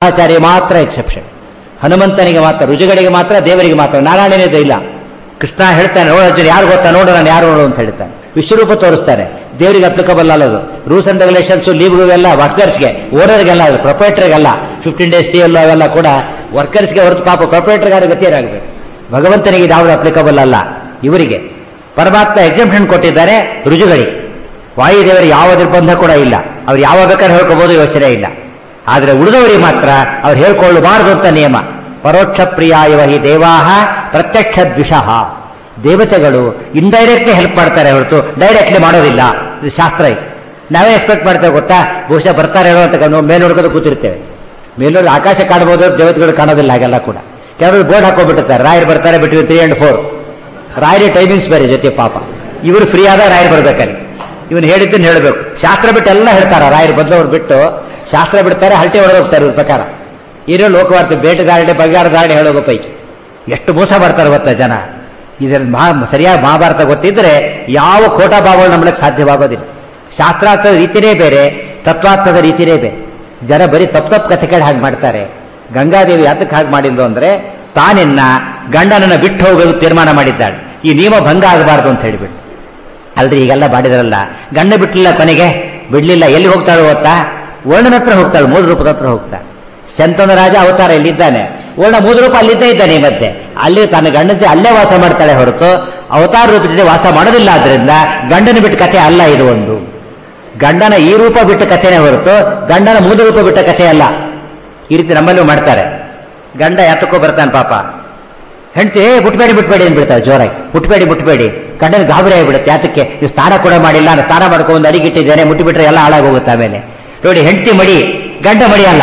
ಮಧ್ವಾಚಾರ್ಯ ಮಾತ್ರ ಎಕ್ಸೆಪ್ಷನ್ ಹನುಮಂತನಿಗೆ ಮಾತ್ರ ರುಜುಗಳಿಗೆ ಮಾತ್ರ ದೇವರಿಗೆ ಮಾತ್ರ ನಾರಾಯಣನೇ ಇಲ್ಲ ಕೃಷ್ಣ ಹೇಳ್ತಾನೆ ನೋಡು ಅರ್ಜುನ ಯಾರು ಗೊತ್ತಾ ನೋಡು ನಾನು ಯಾರು ನೋಡು ಅಂತ ಹೇಳ್ತಾನೆ ವಿಶ್ವರೂಪ ತೋರಿಸ್ತಾನೆ ದೇವರಿಗೆ ಅಪ್ಲಿಕಬಲ್ ಅಲ್ಲ ಅದು ರೂಲ್ಸ್ ಅಂಡ್ ರೆಗ್ಯುಲೇಷನ್ಸ್ ಲೀವ್ಗಳಿಗೆಲ್ಲ ವರ್ಕರ್ಸ್ಗೆ ಓನರ್ಗೆಲ್ಲ ಅದು ಪ್ರೊಪರೇಟರ್ಗೆಲ್ಲ ಫಿಫ್ಟೀನ್ ಡೇಸ್ ಸಿ ಎಲ್ಲ ಅವೆಲ್ಲ ಕೂಡ ವರ್ಕರ್ಸ್ಗೆ ಹೊರತು ಪಾಪ ಪ್ರೊಪರೇಟರ್ಗಾರ ಗತಿಯರಾಗಬೇಕು ಭಗವಂತನಿಗೆ ಇದು ಯಾವುದು ಅಪ್ಲಿಕಬಲ್ ಅಲ್ಲ ಇವರಿಗೆ ಪರಮಾತ್ಮ ಎಕ್ಸಾಮ್ಷನ್ ಕೊಟ್ಟಿದ್ದಾರೆ ರುಜುಗಳಿಗೆ ವಾಯುದೇವರಿಗೆ ಯಾವ ನಿರ್ಬಂಧ ಕೂಡ ಇಲ್ಲ ಅವ್ರು ಯಾವ ಬೇಕಾದ್ರೆ ಹೇಳ್ಕೋಬಹುದು ಯೋಚನೆ ಇಲ್ಲ ಆದರೆ ಉಳಿದವರಿಗೆ ಮಾತ್ರ ಅವ್ರು ಹೇಳ್ಕೊಳ್ಳಬಾರದು ಅಂತ ನಿಯಮ ಪರೋಕ್ಷ ಪ್ರಿಯ ಇವ ಹಿ ದೇವಾಹ ಪ್ರತ್ಯಕ್ಷ ದ್ವಿಷಃ ದೇವತೆಗಳು ಇಂಡೈರೆಕ್ಟ್ಲಿ ಹೆಲ್ಪ್ ಮಾಡ್ತಾರೆ ಹೊರತು ಡೈರೆಕ್ಟ್ಲಿ ಮಾಡೋದಿಲ್ಲ ಇದು ಶಾಸ್ತ್ರ ಇದೆ ನಾವೇ ಎಕ್ಸ್ಪೆಕ್ಟ್ ಮಾಡ್ತೇವೆ ಗೊತ್ತಾ ಬಹುಶಃ ಬರ್ತಾರೆ ಹೇಳೋ ಅಂತ ನಾವು ಮೇಲೆ ನೋಡ್ಕೊಂಡು ಕೂತಿರ್ತೇವೆ ಮೇಲೋಡಿ ಆಕಾಶ ಕಾಣಬಹುದು ದೇವತೆಗಳು ಕಾಣೋದಿಲ್ಲ ಹಾಗೆಲ್ಲ ಕೂಡ ಕೆಲವರು ಬೋರ್ಡ್ ಹಾಕೋಬಿಟ್ಟಿರ್ತಾರೆ ರಾಯರು ಬರ್ತಾರೆ ಬಿಟ್ವೀನ್ ತ್ರೀ ಅಂಡ್ ಫೋರ್ ರಾಯರಿ ಟೈಮಿಂಗ್ಸ್ ಬೇರೆ ಜೊತೆ ಪಾಪ ಇವರು ಫ್ರೀ ಆದ ರಾಯರು ಬರ್ಬೇಕಲ್ಲಿ ಇವನು ಹೇಳಿದ್ದನ್ನು ಹೇಳಬೇಕು ಶಾಸ್ತ್ರ ಬಿಟ್ಟು ಎಲ್ಲ ಹೇಳ್ತಾರ ರಾಯರು ಬದಲವ್ರು ಬಿಟ್ಟು ಶಾಸ್ತ್ರ ಬಿಡ್ತಾರೆ ಹಲ್ಟೆ ಹೊಡೆದು ಹೋಗ್ತಾರೆ ಇವ್ರ ಪ್ರಕಾರ ಇರೋ ಲೋಕವಾರ್ತೆ ಬೇಟೆಗಾರಡೆ ಬಗಾರದಾರಡೆ ಹೇಳೋಗೋ ಪೈಕಿ ಎಷ್ಟು ಮೋಸ ಮಾಡ್ತಾರೆ ಗೊತ್ತಾ ಜನ ಇದರಲ್ಲಿ ಮಹಾ ಸರಿಯಾಗಿ ಮಹಾಭಾರತ ಗೊತ್ತಿದ್ರೆ ಯಾವ ಖೋಟಾ ಭಾವಗಳು ನಂಬಲಿಕ್ಕೆ ಸಾಧ್ಯವಾಗೋದಿಲ್ಲ ಶಾಸ್ತ್ರಾರ್ಥದ ರೀತಿನೇ ಬೇರೆ ತತ್ವಾರ್ಥದ ರೀತಿನೇ ಬೇರೆ ಜನ ಬರೀ ತಪ್ಪು ತಪ್ಪು ಕಥೆಗಳು ಹಾಗೆ ಮಾಡ್ತಾರೆ ಗಂಗಾದೇವಿ ಯಾತಕ್ಕೆ ಹಾಗೆ ಮಾಡಿದ್ದು ಅಂದ್ರೆ ತಾನಿನ್ನ ಗಂಡನನ್ನ ಬಿಟ್ಟು ಹೋಗಲು ತೀರ್ಮಾನ ಮಾಡಿದ್ದಾಳೆ ಈ ನಿಯಮ ಭಂಗ ಆಗಬಾರ್ದು ಅಂತ ಹೇಳಿಬಿಟ್ಟು ಅಲ್ರಿ ಈಗೆಲ್ಲ ಮಾಡಿದ್ರಲ್ಲ ಗಂಡ ಬಿಟ್ಟಲಿಲ್ಲ ಕೊನೆಗೆ ಬಿಡ್ಲಿಲ್ಲ ಎಲ್ಲಿ ಹೋಗ್ತಾಳೆ ಗೊತ್ತಾ ವರ್ಣನ ಹತ್ರ ಹೋಗ್ತಾಳೆ ಮೂಲ ರೂಪದ ಹತ್ರ ಹೋಗ್ತಾಳೆ ಶಂತನ ರಾಜ ಅವತಾರ ಇಲ್ಲಿದ್ದಾನೆ ವರ್ಣ ಮೂಲ ರೂಪ ಅಲ್ಲಿದ್ದೇ ಇದ್ದಾನೆ ಈ ಮಧ್ಯೆ ಅಲ್ಲಿ ತನ್ನ ಗಂಡನ ಅಲ್ಲೇ ವಾಸ ಮಾಡ್ತಾಳೆ ಹೊರತು ಅವತಾರ ರೂಪದಲ್ಲಿ ವಾಸ ಮಾಡೋದಿಲ್ಲ ಆದ್ರಿಂದ ಗಂಡನ ಬಿಟ್ಟ ಕಥೆ ಅಲ್ಲ ಇದು ಒಂದು ಗಂಡನ ಈ ರೂಪ ಬಿಟ್ಟ ಕಥೆನೇ ಹೊರತು ಗಂಡನ ಮೂಲ ರೂಪ ಬಿಟ್ಟ ಕಥೆ ಅಲ್ಲ ಈ ರೀತಿ ನಮ್ಮಲ್ಲೂ ಮಾಡ್ತಾರೆ ಗಂಡ ಯಾತಕ್ಕೋ ಬರ್ತಾನೆ ಪಾಪ ಹೆಂಡತಿ ಬಿಟ್ಬೇಡಿ ಬಿಟ್ಬೇಡಿ ಅಂದ್ಬಿಡ್ತಾರೆ ಜೋರಾಗಿ ಬಿಟ್ಬೇಡಿ ಬಿಟ್ಬೇಡಿ ಗಂಡನ ಗಾಬರಿ ಆಗಿಬಿಡುತ್ತೆ ಯಾತಕ್ಕೆ ನೀವು ಸ್ನಾನ ಕೂಡ ಮಾಡಿಲ್ಲ ನಾನು ಸ್ನಾನ ಮಾಡ್ಕೊಂಡು ಒಂದು ಅಡಿಗಿಟ್ಟಿದ್ದೇನೆ ಮುಟ್ಟಿಬಿಟ್ರೆ ಎಲ್ಲ ಹಾಳಾಗೋಗುತ್ತೆ ಆಮೇಲೆ ನೋಡಿ ಹೆಂಡತಿ ಮಡಿ ಗಂಡ ಮಡಿ ಅಲ್ಲ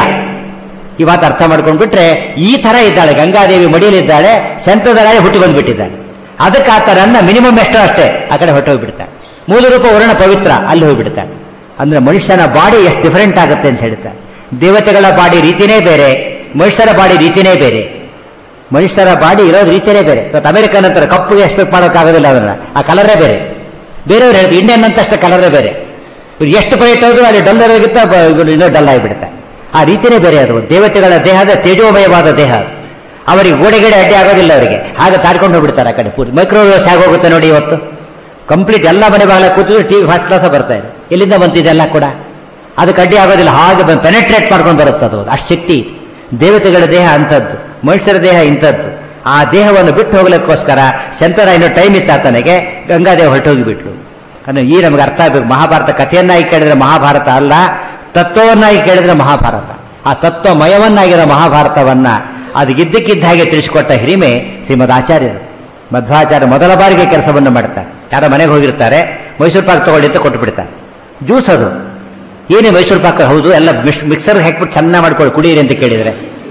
ಈ ಮಾತು ಅರ್ಥ ಮಾಡ್ಕೊಂಡು ಬಿಟ್ರೆ ಈ ತರ ಇದ್ದಾಳೆ ಗಂಗಾದೇವಿ ಮಡಿಯಲ್ಲಿದ್ದಾಳೆ ಸಂತದರಾಯ ಹುಟ್ಟಿ ಬಂದ್ಬಿಟ್ಟಿದ್ದಾಳೆ ಅದಕ್ಕೆ ಆ ತರನ್ನ ಮಿನಿಮಮ್ ಎಷ್ಟೋ ಅಷ್ಟೇ ಆ ಕಡೆ ಹೊಟ್ಟೋಗ್ಬಿಡ್ತಾಳೆ ಮೂಲ ರೂಪ ವರ್ಣ ಪವಿತ್ರ ಅಲ್ಲಿ ಹೋಗ್ಬಿಡ್ತಾಳೆ ಅಂದ್ರೆ ಮನುಷ್ಯನ ಬಾಡಿ ಎಷ್ಟು ಡಿಫರೆಂಟ್ ಆಗುತ್ತೆ ಅಂತ ಹೇಳ್ತಾರೆ ದೇವತೆಗಳ ಬಾಡಿ ರೀತಿನೇ ಬೇರೆ ಮನುಷ್ಯರ ಬಾಡಿ ರೀತಿನೇ ಬೇರೆ ಮನುಷ್ಯರ ಬಾಡಿ ಇರೋದು ರೀತಿಯೇ ಬೇರೆ ಇವತ್ತು ಅಮೆರಿಕನ್ ಅಂತಾರೆ ಕಪ್ಪು ಎಕ್ಸ್ಪೆಕ್ಟ್ ಮಾಡೋಕ್ಕಾಗೋದಿಲ್ಲ ಅದನ್ನ ಆ ಕಲರೇ ಬೇರೆ ಬೇರೆಯವ್ರು ಹೇಳ್ತಾರೆ ಇಂಡಿಯನ್ ಅಂತ ಅಷ್ಟೇ ಕಲರೇ ಬೇರೆ ಇವ್ರು ಎಷ್ಟು ಬೈಟ್ ಹೋದ್ರು ಅಲ್ಲಿ ಡಲ್ಲರ್ ಆಗಿತ್ತ ಇವರು ಇನ್ನೂ ಡಲ್ ಆಗಿಬಿಡುತ್ತೆ ಆ ರೀತಿಯೇ ಬೇರೆ ಅದು ದೇವತೆಗಳ ದೇಹದ ತೇಜೋಮಯವಾದ ದೇಹ ಅದು. ಅವರಿಗೆ ಗೋಡೆಗಡೆ ಅಡ್ಡಿ ಆಗೋದಿಲ್ಲ ಅವರಿಗೆ ಹಾಗೆ ತಾಡ್ಕೊಂಡು ಹೋಗ್ಬಿಡ್ತಾರೆ ಆ ಕಡೆ ಪೂರ್ತಿ ಮೈಕ್ರೋವೇವ್ಸ್ ಹೋಗುತ್ತೆ ನೋಡಿ ಇವತ್ತು ಕಂಪ್ಲೀಟ್ ಎಲ್ಲ ಮನೆ ಬಾಗಿಲ ಕೂತಿದ್ರು ಟಿವಿ ಫಸ್ಟ್ ಕ್ಲಾಸ್ ಬರ್ತಾ ಇದೆ ಎಲ್ಲಿಂದ ಬಂತಿದೆಲ್ಲ ಕೂಡ ಅದಕ್ಕೆ ಅಡ್ಡಿ ಆಗೋದಿಲ್ಲ ಹಾಗೆ ಬಂದು ಪೆನೆಟ್ರೇಟ್ ಮಾಡ್ಕೊಂಡು ಬರುತ್ತೆ ಅದು ಅಷ್ಟು ಶಕ್ತಿ ದೇವತೆಗಳ ದೇಹ ಅಂಥದ್ದು ಮನುಷ್ಯರ ದೇಹ ಇಂಥದ್ದು ಆ ದೇಹವನ್ನು ಬಿಟ್ಟು ಹೋಗ್ಲಿಕ್ಕೋಸ್ಕರ ಶಂತರ ಇನ್ನೂ ಟೈಮ್ ಇತ್ತ ಆತನಿಗೆ ಗಂಗಾದೇವ ಹೊರಟೋಗಿಬಿಟ್ಲು ಅಂದ್ರೆ ಈ ನಮಗೆ ಅರ್ಥ ಆಗಬೇಕು ಮಹಾಭಾರತ ಕಥೆಯನ್ನಾಗಿ ಕೇಳಿದ್ರೆ ಮಹಾಭಾರತ ಅಲ್ಲ ತತ್ವವನ್ನಾಗಿ ಕೇಳಿದ್ರೆ ಮಹಾಭಾರತ ಆ ತತ್ವಮಯವನ್ನಾಗಿರೋ ಮಹಾಭಾರತವನ್ನ ಅದು ಇದ್ದಕ್ಕಿದ್ದ ಹಾಗೆ ತಿಳಿಸಿಕೊಟ್ಟ ಹಿರಿಮೆ ಶ್ರೀಮದ್ ಆಚಾರ್ಯರು ಮಧ್ವಾಚಾರ್ಯ ಮೊದಲ ಬಾರಿಗೆ ಕೆಲಸವನ್ನು ಮಾಡ್ತಾರೆ ಯಾರ ಮನೆಗೆ ಹೋಗಿರ್ತಾರೆ ಮೈಸೂರು ಪಾಕ್ ತಗೊಳ್ಳಿ ಅಂತ ಕೊಟ್ಟು ಬಿಡ್ತಾರೆ ಜ್ಯೂಸ್ ಅದು ಏನೇ ಮೈಸೂರು ಪಾಕ್ ಹೌದು ಎಲ್ಲ ಮಿಕ್ಸರ್ ಹಾಕ್ಬಿಟ್ಟು ಚೆನ್ನಾಗಿ ಮಾಡ್ಕೊಳ್ಳಿ ಕುಡೀರಿ ಅಂತ ಕೇಳಿದ್ರೆ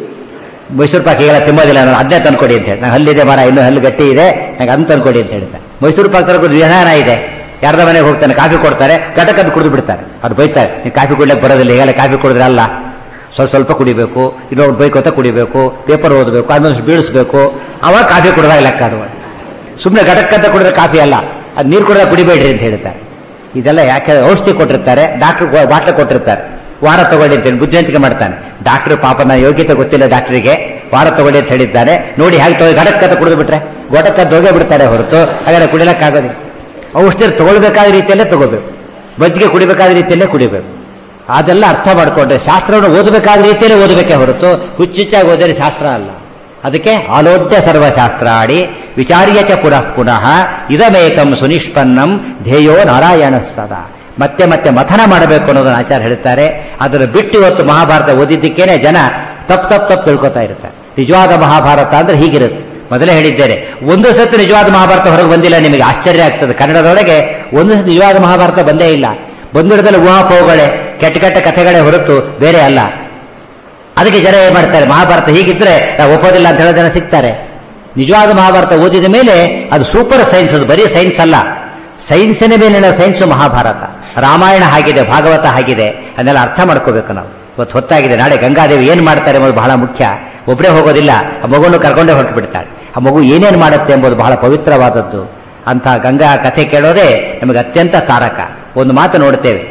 ಮೈಸೂರು ಪಾಕ್ ಈಗೆಲ್ಲ ತಿನ್ನೋದಿಲ್ಲ ನಾನು ಅದನ್ನೇ ತಂದ್ಕೊಡಿ ಅಂತ ಹೇಳಿ ನಾನು ಹಲ್ಲಿದೆ ಮರ ಇನ್ನೂ ಹಲ್ಲು ಗಟ್ಟಿ ಇದೆ ನಂಗೆ ಅದನ್ನ ತಂದ್ಕೊಡಿ ಅಂತ ಹೇಳ್ತಾರೆ ಮೈಸೂರು ಪಾಕ್ ತರಕೊಂಡು ವಿಧಾನ ಇದೆ ಯಾರ್ದ ಮನೆಗೆ ಹೋಗ್ತಾನೆ ಕಾಫಿ ಕೊಡ್ತಾರೆ ಕಟಕದ್ದು ಕುಡಿದು ಬಿಡ್ತಾರೆ ಅವ್ರು ಬೈತಾರೆ ನೀವು ಕಾಫಿ ಕುಡ್ಲಿಕ್ಕೆ ಬರೋದಿಲ್ಲ ಈಗೆಲ್ಲ ಕಾಫಿ ಕುಡಿದ್ರೆ ಅಲ್ಲ ಸ್ವಲ್ಪ ಸ್ವಲ್ಪ ಕುಡಿಬೇಕು ಇನ್ನೊಬ್ರು ಬೇಕು ಅಂತ ಕುಡಿಬೇಕು ಪೇಪರ್ ಓದಬೇಕು ಅದನ್ನೊಂದು ಬೀಳಿಸ್ಬೇಕು ಅವಾಗ ಕಾಫಿ ಕುಡಿದಾಗ ಲೆಕ್ಕ ಅದು ಸುಮ್ಮನೆ ಘಟಕ್ಕಂತ ಕುಡಿದ್ರೆ ಕಾಫಿ ಅಲ್ಲ ಅದು ನೀರು ಕುಡಿದ್ರೆ ಕುಡಿಬೇಡ್ರಿ ಅಂತ ಹೇಳ್ತಾರೆ ಇದೆಲ್ಲ ಯಾಕೆ ಔಷಧಿ ಕೊಟ್ಟಿರ್ತಾರೆ ಡಾಕ್ಟರ್ ಬಾಟ್ಲ ಕೊಟ್ಟಿರ್ತಾರೆ ವಾರ ತಗೊಳ್ಳಿ ಅಂತ ಹೇಳಿ ಬುದ್ಧಿವಂತಿಕೆ ಮಾಡ್ತಾನೆ ಡಾಕ್ಟರ್ ಪಾಪ ನಾನು ಯೋಗ್ಯತೆ ಗೊತ್ತಿಲ್ಲ ಡಾಕ್ಟರಿಗೆ ವಾರ ತಗೊಳ್ಳಿ ಅಂತ ಹೇಳಿದ್ದಾನೆ ನೋಡಿ ಹೇಗೆ ತಗೋ ಘಟಕ್ಕಂತ ಕುಡಿದು ಬಿಟ್ರೆ ಘಟಕ್ಕಂತ ಹೋಗೇ ಬಿಡ್ತಾರೆ ಹೊರತು ಹಾಗಾದ್ರೆ ಕುಡಿಲಕ್ಕಾಗೋದಿಲ್ಲ ಔಷಧಿ ತಗೊಳ್ಬೇಕಾದ ರೀತಿಯಲ್ಲೇ ತಗೋಬೇಕು ಮಜ್ಜಿಗೆ ಕುಡಿಬೇಕಾದ ರೀತಿಯಲ್ಲೇ ಕುಡಿಬೇಕು ಅದೆಲ್ಲ ಅರ್ಥ ಮಾಡಿಕೊಂಡ್ರೆ ಶಾಸ್ತ್ರವನ್ನು ಓದಬೇಕಾದ ರೀತಿಯಲ್ಲೇ ಓದಬೇಕೇ ಹೊರತು ಹುಚ್ಚುಚ್ಚಾಗಿ ಓದಿದ್ರೆ ಶಾಸ್ತ್ರ ಅಲ್ಲ ಅದಕ್ಕೆ ಆಲೋಡ್ಯ ಸರ್ವಶಾಸ್ತ್ರಾಡಿ ವಿಚಾರ್ಯ ಚ ಪುನಃ ಪುನಃ ಇದಮೇಕಂ ಸುನಿಷ್ಪನ್ನಂ ಧ್ಯೇಯೋ ನಾರಾಯಣ ಸದಾ ಮತ್ತೆ ಮತ್ತೆ ಮಥನ ಮಾಡಬೇಕು ಅನ್ನೋದನ್ನು ಆಚಾರ್ಯ ಹೇಳ್ತಾರೆ ಅದನ್ನು ಬಿಟ್ಟು ಇವತ್ತು ಮಹಾಭಾರತ ಓದಿದ್ದಕ್ಕೇನೆ ಜನ ತಪ್ಪು ತಪ್ಪು ತಪ್ಪು ತಿಳ್ಕೊತಾ ಇರ್ತಾರೆ ನಿಜವಾದ ಮಹಾಭಾರತ ಅಂದ್ರೆ ಹೀಗಿರುತ್ತೆ ಮೊದಲೇ ಹೇಳಿದ್ದೇನೆ ಒಂದು ಸತಿ ನಿಜವಾದ ಮಹಾಭಾರತ ಹೊರಗೆ ಬಂದಿಲ್ಲ ನಿಮಗೆ ಆಶ್ಚರ್ಯ ಆಗ್ತದೆ ಕನ್ನಡದೊಳಗೆ ಒಂದು ಸತಿ ನಿಜವಾದ ಮಹಾಭಾರತ ಬಂದೇ ಇಲ್ಲ ಬಂದಿರೋದಲ್ಲಿ ಊಹಾಪೋಹಗಳೇ ಕೆಟ್ಟ ಕೆಟ್ಟ ಕಥೆಗಳೇ ಹೊರತು ಬೇರೆ ಅಲ್ಲ ಅದಕ್ಕೆ ಜನ ಏನ್ ಮಾಡ್ತಾರೆ ಮಹಾಭಾರತ ಹೀಗಿದ್ರೆ ನಾವು ಒಪ್ಪೋದಿಲ್ಲ ಅಂತ ಹೇಳೋ ಜನ ಸಿಗ್ತಾರೆ ನಿಜವಾದ ಮಹಾಭಾರತ ಓದಿದ ಮೇಲೆ ಅದು ಸೂಪರ್ ಸೈನ್ಸ್ ಅದು ಬರೀ ಸೈನ್ಸ್ ಅಲ್ಲ ಸೈನ್ಸಿನ ಮೇಲಿನ ಸೈನ್ಸ್ ಮಹಾಭಾರತ ರಾಮಾಯಣ ಹಾಗಿದೆ ಭಾಗವತ ಹಾಗಿದೆ ಅದನ್ನೆಲ್ಲ ಅರ್ಥ ಮಾಡ್ಕೋಬೇಕು ನಾವು ಇವತ್ತು ಹೊತ್ತಾಗಿದೆ ನಾಳೆ ಗಂಗಾದೇವಿ ಏನ್ ಮಾಡ್ತಾರೆ ಎಂಬುದು ಬಹಳ ಮುಖ್ಯ ಒಬ್ಬರೇ ಹೋಗೋದಿಲ್ಲ ಆ ಮಗುವನ್ನು ಕರ್ಕೊಂಡೇ ಹೊರಟು ಬಿಡ್ತಾಳೆ ಆ ಮಗು ಏನೇನು ಮಾಡುತ್ತೆ ಎಂಬುದು ಬಹಳ ಪವಿತ್ರವಾದದ್ದು ಅಂತ ಗಂಗಾ ಕಥೆ ಕೇಳೋದೇ ನಮಗೆ ಅತ್ಯಂತ ತಾರಕ ಒಂದು ಮಾತು ನೋಡ್ತೇವೆ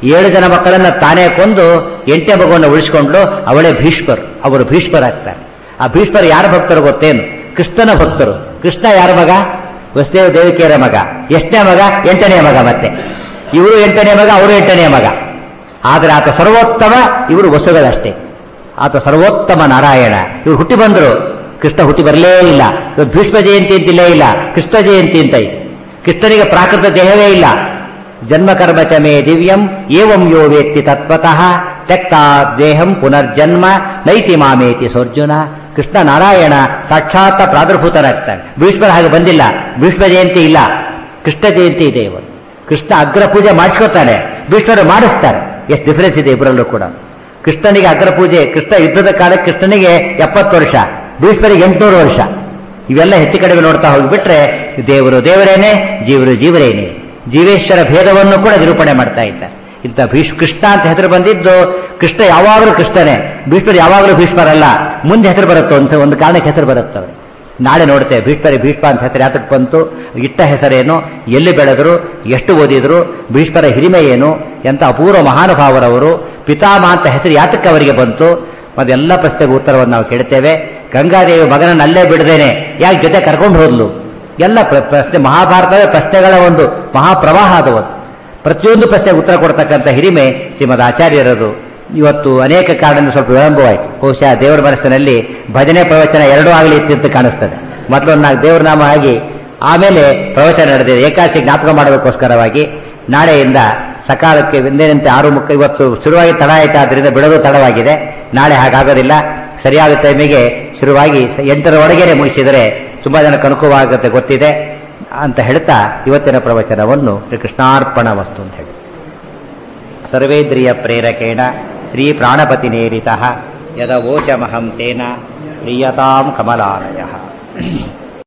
ಏಳು ಜನ ಮಕ್ಕಳನ್ನ ತಾನೇ ಕೊಂದು ಎಂಟನೇ ಮಗುವನ್ನು ಉಳಿಸಿಕೊಂಡ್ಲು ಅವಳೇ ಭೀಷ್ಮರು ಅವರು ಭೀಷ್ಮರಾಗ್ತಾರೆ ಆ ಭೀಷ್ಮರು ಯಾರ ಭಕ್ತರು ಗೊತ್ತೇನು ಕೃಷ್ಣನ ಭಕ್ತರು ಕೃಷ್ಣ ಯಾರ ಮಗ ವಸುದೇವ ದೇವಿಕೆಯರ ಮಗ ಎಷ್ಟನೇ ಮಗ ಎಂಟನೇ ಮಗ ಮತ್ತೆ ಇವರು ಎಂಟನೇ ಮಗ ಅವರು ಎಂಟನೇ ಮಗ ಆದರೆ ಆತ ಸರ್ವೋತ್ತಮ ಇವರು ವಸುಗಳಷ್ಟೇ ಆತ ಸರ್ವೋತ್ತಮ ನಾರಾಯಣ ಇವರು ಹುಟ್ಟಿ ಬಂದರು ಕೃಷ್ಣ ಹುಟ್ಟಿ ಬರಲೇ ಇಲ್ಲ ಇವತ್ತು ಭೀಷ್ಮ ಜಯಂತಿ ಅಂತಿಲ್ಲೇ ಇಲ್ಲ ಕೃಷ್ಣ ಜಯಂತಿ ಅಂತ ಇದೆ ಕೃಷ್ಣನಿಗೆ ಪ್ರಾಕೃತ ದೇಹವೇ ಇಲ್ಲ ಜನ್ಮ ಕರ್ಮ ಚ ಮೇ ದಿವ್ಯಂ ಏವಂ ಯೋ ವೇತ್ತಿ ತತ್ವತಃ ತ್ಯಕ್ತಾ ದೇಹಂ ಪುನರ್ಜನ್ಮ ನೈತಿ ಮಾಮೇತಿ ಸೋರ್ಜುನ ಕೃಷ್ಣ ನಾರಾಯಣ ಸಾಕ್ಷಾತ್ ಪ್ರಾದುರ್ಭೂತನಾಗ್ತಾನೆ ಭೀಷ್ಮರ ಹಾಗೆ ಬಂದಿಲ್ಲ ಭೀಷ್ಮ ಜಯಂತಿ ಇಲ್ಲ ಕೃಷ್ಣ ಜಯಂತಿ ಇದೆ ಇವತ್ತು ಕೃಷ್ಣ ಅಗ್ರ ಪೂಜೆ ಮಾಡಿಸ್ಕೊತಾನೆ ಭೀಷ್ಮರು ಮಾಡಿಸ್ತಾರೆ ಎಷ್ಟು ಡಿಫರೆನ್ಸ್ ಇದೆ ಇಬ್ಬರಲ್ಲೂ ಕೂಡ ಕೃಷ್ಣನಿಗೆ ಅಗ್ರ ಪೂಜೆ ಕೃಷ್ಣ ಯುದ್ಧದ ಕಾಲಕ್ಕೆ ಕೃಷ್ಣನಿಗೆ ಎಪ್ಪತ್ತು ವರ್ಷ ಭೀಷ್ಮರಿಗೆ ಎಂಟುನೂರು ವರ್ಷ ಇವೆಲ್ಲ ಹೆಚ್ಚು ಕಡಿಮೆ ನೋಡ್ತಾ ಹೋಗಿಬಿಟ್ರೆ ದೇವರು ದೇವರೇನೆ ಜೀವರು ಜೀವರೇನೆ ಜೀವೇಶ್ವರ ಭೇದವನ್ನು ಕೂಡ ನಿರೂಪಣೆ ಮಾಡ್ತಾ ಇದ್ದಾರೆ ಇಂಥ ಭೀಷ್ ಕೃಷ್ಣ ಅಂತ ಹೆಸರು ಬಂದಿದ್ದು ಕೃಷ್ಣ ಯಾವಾಗಲೂ ಕೃಷ್ಣನೇ ಭೀಷ್ಮರು ಯಾವಾಗಲೂ ಭೀಷ್ಮರಲ್ಲ ಮುಂದೆ ಹೆಸರು ಬರುತ್ತೋ ಅಂತ ಒಂದು ಕಾರಣಕ್ಕೆ ಹೆಸರು ಬರುತ್ತವೆ ನಾಳೆ ನೋಡ್ತೇವೆ ಭೀಷ್ಮರಿ ಭೀಷ್ಮ ಅಂತ ಹೆಸರು ಯಾತಕ್ಕೆ ಬಂತು ಇಟ್ಟ ಹೆಸರೇನು ಎಲ್ಲಿ ಬೆಳೆದರು ಎಷ್ಟು ಓದಿದ್ರು ಭೀಷ್ಮರ ಹಿರಿಮೆ ಏನು ಎಂತ ಅಪೂರ್ವ ಮಹಾನುಭಾವರವರು ಪಿತಾಮ ಅಂತ ಹೆಸರು ಯಾತಕ್ಕೆ ಅವರಿಗೆ ಬಂತು ಅದೆಲ್ಲ ಪ್ರಶ್ನೆಗೆ ಉತ್ತರವನ್ನು ನಾವು ಕೇಳ್ತೇವೆ ಗಂಗಾದೇವಿ ಮಗನನ್ನ ಅಲ್ಲೇ ಬಿಡದೇನೆ ಯಾಕೆ ಜೊತೆ ಕರ್ಕೊಂಡು ಹೋದ್ಲು ಎಲ್ಲ ಪ್ರ- ಪ್ರಶ್ನೆ ಮಹಾಭಾರತವೇ ಪ್ರಶ್ನೆಗಳ ಒಂದು ಮಹಾಪ್ರವಾಹ ಅದು ಒಂದು ಪ್ರತಿಯೊಂದು ಪ್ರಶ್ನೆಗೆ ಉತ್ತರ ಕೊಡ್ತಕ್ಕಂಥ ಹಿರಿಮೆ ಶ್ರೀಮದ್ ಆಚಾರ್ಯರದು ಇವತ್ತು ಅನೇಕ ಕಾರಣದಿಂದ ಸ್ವಲ್ಪ ವಿಳಂಬವಾಯಿತು ಬಹುಶಃ ದೇವರ ಮನಸ್ಸಿನಲ್ಲಿ ಭಜನೆ ಪ್ರವಚನ ಎರಡೂ ಆಗಲಿ ಇತ್ತಿಂತ ಕಾಣಿಸ್ತದೆ ಮೊದಲೊಂದು ನಾಲ್ಕು ದೇವರ ನಾಮ ಆಗಿ ಆಮೇಲೆ ಪ್ರವಚನ ನಡೆದಿದೆ ಏಕಾದಶಿ ಜ್ಞಾಪಕ ಮಾಡೋದಕ್ಕೋಸ್ಕರವಾಗಿ ನಾಳೆಯಿಂದ ಸಕಾಲಕ್ಕೆ ಒಂದೇನಂತೆ ಆರು ಮುಕ್ಕ ಇವತ್ತು ಶುರುವಾಗಿ ತಡ ಆಯ್ತು ಆದ್ರಿಂದ ಬಿಡೋದು ತಡವಾಗಿದೆ ನಾಳೆ ಹಾಗಾಗೋದಿಲ್ಲ ಸರಿಯಾದ ಟೈಮಿಗೆ ಶುರುವಾಗಿ ಸ- ಎಂಟರ ಒಳಗೇನೆ ಮುಗಿಸಿದರೆ ತುಂಬಾ ಜನಕ್ಕೆ ಅನುಕೂಲವಾಗುತ್ತೆ ಗೊತ್ತಿದೆ ಅಂತ ಹೇಳ್ತಾ ಇವತ್ತಿನ ಪ್ರವಚನವನ್ನು ಶ್ರೀ ಕೃಷ್ಣಾರ್ಪಣ ವಸ್ತು ಅಂತ ಹೇಳಿ ಸರ್ವೇಂದ್ರಿಯ ಪ್ರೇರಕೇಣ ಶ್ರೀ ಪ್ರಾಣಪತಿ ನೇರಿತ ಯದವೋಚಮಹಂ ತೇನ ಪ್ರಿಯತಾಂ ಕಮಲಾಲಯ